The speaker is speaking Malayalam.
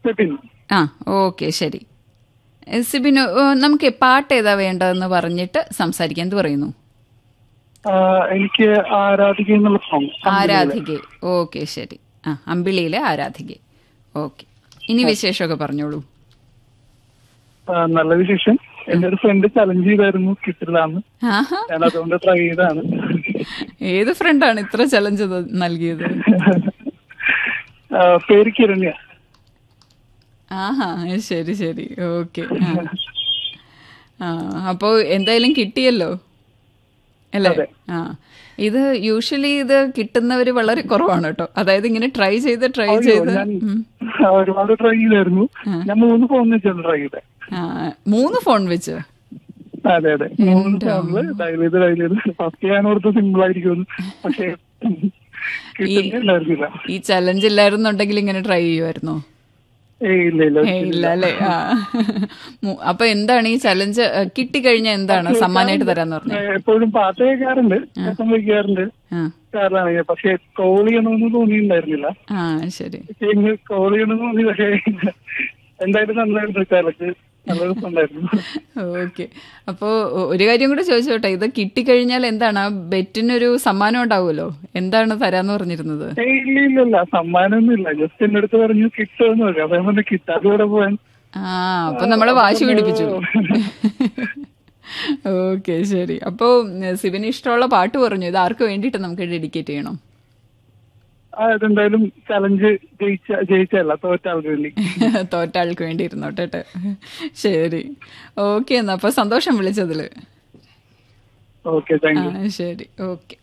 സെബിൻ ആ ഓക്കെ ശരി എ, സിബിന് ഏ, നമുക്ക് പാട്ട് ഏതാ വേണ്ടതെന്ന് പറഞ്ഞിട്ട് സംസാരിക്കാം എന്ത് പറയുന്നു ആ, എനിക്ക് ആരാധിക എന്നുള്ള സോങ് ആരാധികെ ഓക്കെ ശരി ആ അമ്പിളിയിലെ ആരാധികെ ഓക്കെ ഇനി വിശേഷമൊക്കെ പറഞ്ഞോളൂ നല്ല വിശേഷം എന്റെ ഒരു ഫ്രണ്ട് ചലഞ്ച് ചെയ്തായിരുന്നു കിട്ടില്ലാന്ന് ആഹാ ഞാൻ അതുകൊണ്ട് ട്രൈ ചെയ്താണ് ഏത് ഫ്രണ്ടാണ് ഇത്ര ചലഞ്ച് നൽകിയത് ആ, പേര് കിരണ്യ ആഹാ ശരി ശരി ഓക്കെ ആ അപ്പോ എന്തായാലും കിട്ടിയല്ലോ അല്ലേ അതെ. ആ ഇത് യൂഷ്വലി ഇത് കിട്ടുന്നവര് വളരെ കുറവാണ് കേട്ടോ അതായത് ഇങ്ങനെ ട്രൈ ചെയ്ത് ട്രൈ ചെയ്ത് ഞാൻ ഉം. ഒരുപാട് ട്രൈ ചെയ്തായിരുന്നു ഞാൻ മൂന്ന് ഫോൺ വെച്ചാണ് ട്രൈ ചെയ്തത് ആ, മൂന്ന് ഫോൺ വെച്ച് അതെ അതെ മൂന്ന് ഫോണില് ഡയൽ ചെയ്ത് ഡയൽ ചെയ്ത് ഫസ്റ്റ് ഞാൻ ഓർത്ത് സിമ്പിൾ ആയിരിക്കും പക്ഷേ കിട്ടുന്നില്ലായിരുന്നില്ല ഈ ചലഞ്ച് ഇല്ലായിരുന്നുണ്ടെങ്കിൽ ഇങ്ങനെ ട്രൈ ചെയ്യുമായിരുന്നോ ഏയ് ഇല്ല ഇല്ല ഏയ് ഇല്ല അല്ലേ ആ മു- അപ്പൊ എന്താണ് ഈ ചലഞ്ച് കിട്ടിക്കഴിഞ്ഞാൽ എന്താണ് സമ്മാനമായിട്ട് തരാന്ന് പറഞ്ഞു ഏ, എപ്പോഴും പാട്ട് കേൾക്കാറുണ്ട് രസം വയ്ക്കാറുണ്ട് ആ കാറിലാണ് പക്ഷെ കോൾ ചെയ്യണമെന്ന് തോന്നിയിട്ടുണ്ടായിരുന്നില്ല ആ ശരി പക്ഷെ ഇന്ന് കോൾ ചെയ്യണമെന്ന് തോന്നി പക്ഷേ എന്തായാലും നന്നായിരുന്നു ചലഞ്ച് നല്ല രസമുണ്ടായിരുന്നു ഓക്കെ അപ്പോ ഒ- ഒരു കാര്യം കൂടെ ചോദിച്ചോട്ടെ ഇത് കിട്ടിക്കഴിഞ്ഞാൽ എന്താണ് ആ ബെറ്റിനൊരു സമ്മാനം ഉണ്ടാവുമല്ലോ എന്താണ് തരാന്ന് പറഞ്ഞിരുന്നത് ഏയ് ഇല്ല ഇല്ല ഇല്ല സമ്മാനമൊന്നും ഇല്ല ജസ്റ്റ് എന്റെ അടുത്ത് പറഞ്ഞു കിട്ടുമെന്ന് പറഞ്ഞു അപ്പൊ ഞാൻ പറഞ്ഞു കിട്ടാതെ കൂടെ പോവാൻ ആ അപ്പൊ നമ്മളെ വാശി പിടിപ്പിച്ചു ഓക്കെ ശരി അപ്പോ സിബിന് ഇഷ്ടമുള്ള പാട്ട് പറഞ്ഞു ഇത് ആർക്ക് വേണ്ടിയിട്ട് നമുക്ക് ഡെഡിക്കേറ്റ് ചെയ്യണം ആ ഇതെന്തായാലും ചലഞ്ച് ജയിച്ച ജയിച്ചല്ല തോറ്റ ആൾക്ക് വേണ്ടി തോറ്റ ആൾക്ക് വേണ്ടി ഇരുന്നോട്ടെ ട്ടോ. ശരി ഓക്കെ എന്നാ അപ്പൊ സന്തോഷം വിളിച്ചതില് ഓക്കെ താങ്ക് യു ആ ശരി ഓക്കെ